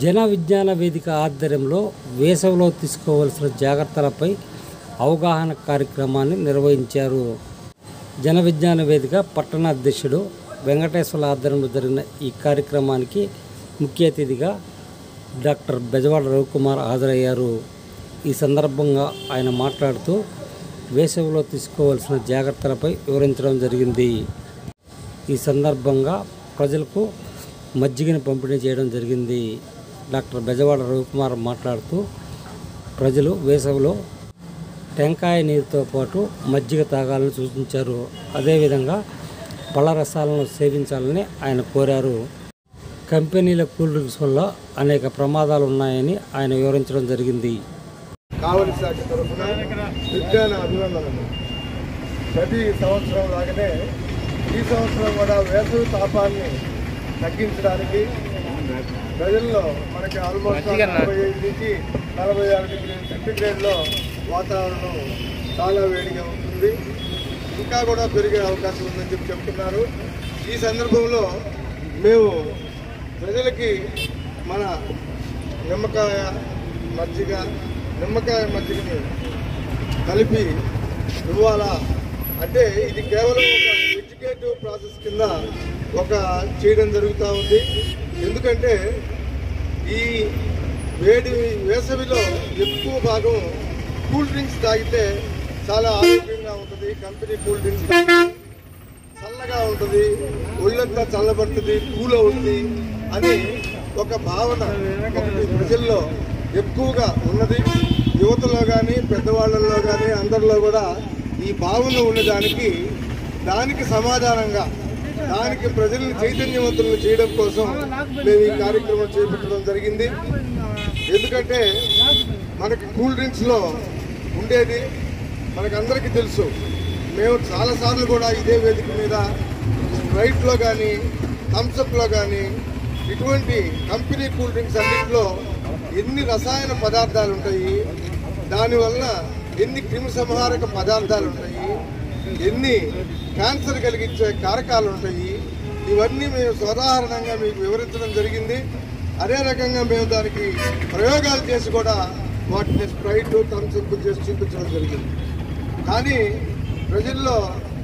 జన విజ్ఞాన వేదిక ఆధ్వర్యంలో వేసవిలో తీసుకోవలసిన జాగ్రత్తలపై అవగాహన కార్యక్రమాన్ని నిర్వహించారు జన విజ్ఞాన వేదిక పట్టణ అధ్యక్షుడు వెంకటేశ్వర ఆధ్వర్యంలో జరిగిన ఈ కార్యక్రమానికి ముఖ్య అతిథిగా డాక్టర్ బెజవాడ రవికుమార్ హాజరయ్యారు ఈ సందర్భంగా ఆయన మాట్లాడుతూ వేసవిలో తీసుకోవాల్సిన జాగ్రత్తలపై వివరించడం జరిగింది ఈ సందర్భంగా ప్రజలకు మజ్జిగను పంపిణీ చేయడం జరిగింది డాక్టర్ బెజవాడ రవికుమార్ మాట్లాడుతూ ప్రజలు వేసవిలో టెంకాయ నీరుతో పాటు మజ్జిగ తాగాలని సూచించారు అదేవిధంగా పళ్ళ రసాలను సేవించాలని ఆయన కోరారు కంపెనీల కూల్ డ్రింక్స్ వల్ల అనేక ప్రమాదాలు ఉన్నాయని ఆయన వివరించడం జరిగింది కావలి శాఖ తరఫున విజ్ఞాన అభినందనలు ప్రతి సంవత్సరం లాగానే ఈ సంవత్సరం కూడా వేసవి తాపాన్ని తగ్గించడానికి ప్రజల్లో మనకి ఆల్మోస్ట్ నలభై ఐదు నుంచి నలభై ఆరు డిగ్రీ సెంటిగ్రేడ్లో వాతావరణం చాలా వేడిగా ఉంటుంది ఇంకా కూడా పెరిగే అవకాశం ఉందని చెప్పి చెప్తున్నారు ఈ సందర్భంలో మేము ప్రజలకి మన నిమ్మకాయ మజ్జిగ నిమ్మకాయ మజ్జిగని కలిపి ఇవ్వాలా అంటే ఇది కేవలం ఒక ఎడ్యుకేటివ్ ప్రాసెస్ కింద ఒక చేయడం జరుగుతూ ఉంది ఎందుకంటే ఈ వేడి వేసవిలో ఎక్కువ భాగం కూల్ డ్రింక్స్ తాగితే చాలా ఆరోగ్యంగా ఉంటుంది కంపెనీ కూల్ డ్రింక్స్ తాగితే చల్లగా ఉంటుంది ఒళ్ళంతా చల్లబడుతుంది కూల్ అవుతుంది అని ఒక భావన ఒకటి ప్రజల్లో ఎక్కువగా ఉన్నది యువతలో కానీ పెద్దవాళ్ళల్లో కానీ అందరిలో కూడా ఈ భావన ఉన్నదానికి దానికి సమాధానంగా దానికి ప్రజల్ని చైతన్యవంతులను చేయడం కోసం మేము ఈ కార్యక్రమం చేపట్టడం జరిగింది ఎందుకంటే మనకి కూల్ డ్రింక్స్లో ఉండేది మనకందరికీ తెలుసు మేము చాలాసార్లు కూడా ఇదే వేదిక మీద స్ప్రైట్లో కానీ థమ్స్అప్లో కానీ ఇటువంటి కంపెనీ కూల్ డ్రింక్స్ అన్నింటిలో ఎన్ని రసాయన పదార్థాలు ఉంటాయి దానివల్ల ఎన్ని క్రిమి సంహారక పదార్థాలు ఉంటాయి ఎన్ని క్యాన్సర్ కలిగించే కారకాలు ఉంటాయి ఇవన్నీ మేము సాధారణంగా మీకు వివరించడం జరిగింది అదే రకంగా మేము దానికి ప్రయోగాలు చేసి కూడా వాటిని స్ప్రైట్ థమ్స్అప్ చేసి చూపించడం జరిగింది కానీ ప్రజల్లో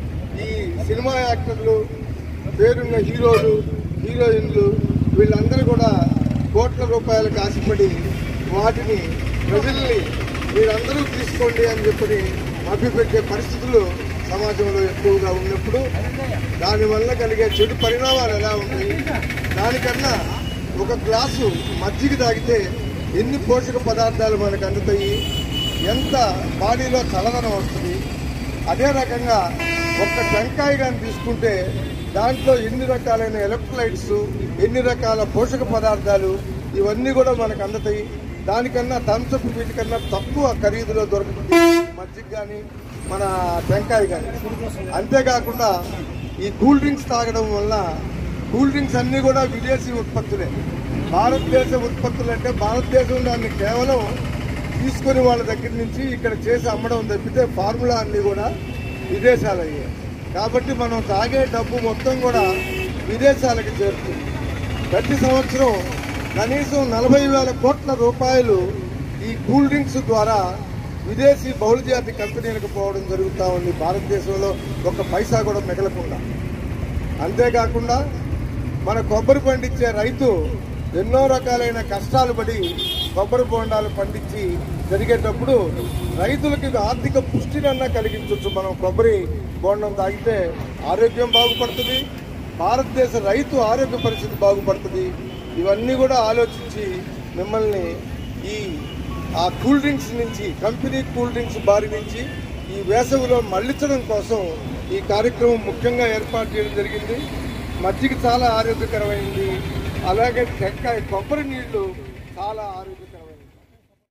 ఈ సినిమా యాక్టర్లు పేరున్న హీరోలు హీరోయిన్లు వీళ్ళందరూ కూడా కోట్ల రూపాయలకు ఆశపడి వాటిని ప్రజల్ని మీరందరూ తీసుకోండి అని చెప్పి మభ్యపెట్టే పరిస్థితులు సమాజంలో ఎక్కువగా ఉన్నప్పుడు దానివల్ల కలిగే చెడు పరిణామాలు ఎలా ఉంటాయి దానికన్నా ఒక గ్లాసు మజ్జిగ తాగితే ఎన్ని పోషక పదార్థాలు మనకు అందుతాయి ఎంత బాడీలో చలదనం వస్తుంది అదే రకంగా ఒక్క టెంకాయ కానీ తీసుకుంటే దాంట్లో ఎన్ని రకాలైన ఎలక్ట్రోలైట్స్ ఎన్ని రకాల పోషక పదార్థాలు ఇవన్నీ కూడా మనకు అందుతాయి దానికన్నా థమ్స్అప్ వీటికన్నా తక్కువ ఖరీదులో దొరుకుతుంది మజ్జిగ కానీ మన టెంకాయ కానీ అంతేకాకుండా ఈ కూల్ డ్రింక్స్ తాగడం వల్ల కూల్ డ్రింక్స్ అన్నీ కూడా విదేశీ ఉత్పత్తులే భారతదేశ ఉత్పత్తులు అంటే భారతదేశం దాన్ని కేవలం తీసుకొని వాళ్ళ దగ్గర నుంచి ఇక్కడ చేసి అమ్మడం తప్పితే ఫార్ములా అన్నీ కూడా విదేశాలు అయ్యాయి కాబట్టి మనం తాగే డబ్బు మొత్తం కూడా విదేశాలకు చేరుతుంది ప్రతి సంవత్సరం కనీసం నలభై వేల కోట్ల రూపాయలు ఈ కూల్ డ్రింక్స్ ద్వారా విదేశీ బహుళజాతి కంపెనీలకు పోవడం జరుగుతూ ఉంది భారతదేశంలో ఒక పైసా కూడా మిగలకుండా అంతేకాకుండా మన కొబ్బరి పండించే రైతు ఎన్నో రకాలైన కష్టాలు పడి కొబ్బరి బోండాలు పండించి జరిగేటప్పుడు రైతులకి ఆర్థిక పుష్టినన్నా కలిగించవచ్చు మనం కొబ్బరి బోండం తాగితే ఆరోగ్యం బాగుపడుతుంది భారతదేశ రైతు ఆరోగ్య పరిస్థితి బాగుపడుతుంది ఇవన్నీ కూడా ఆలోచించి మిమ్మల్ని ఈ ఆ కూల్ డ్రింక్స్ నుంచి కంపెనీ కూల్ డ్రింక్స్ బారి నుంచి ఈ వేసవిలో మళ్లించడం కోసం ఈ కార్యక్రమం ముఖ్యంగా ఏర్పాటు చేయడం జరిగింది మజ్జిగ చాలా ఆరోగ్యకరమైంది అలాగే టెంకాయ కొబ్బరి నీళ్లు చాలా ఆరోగ్య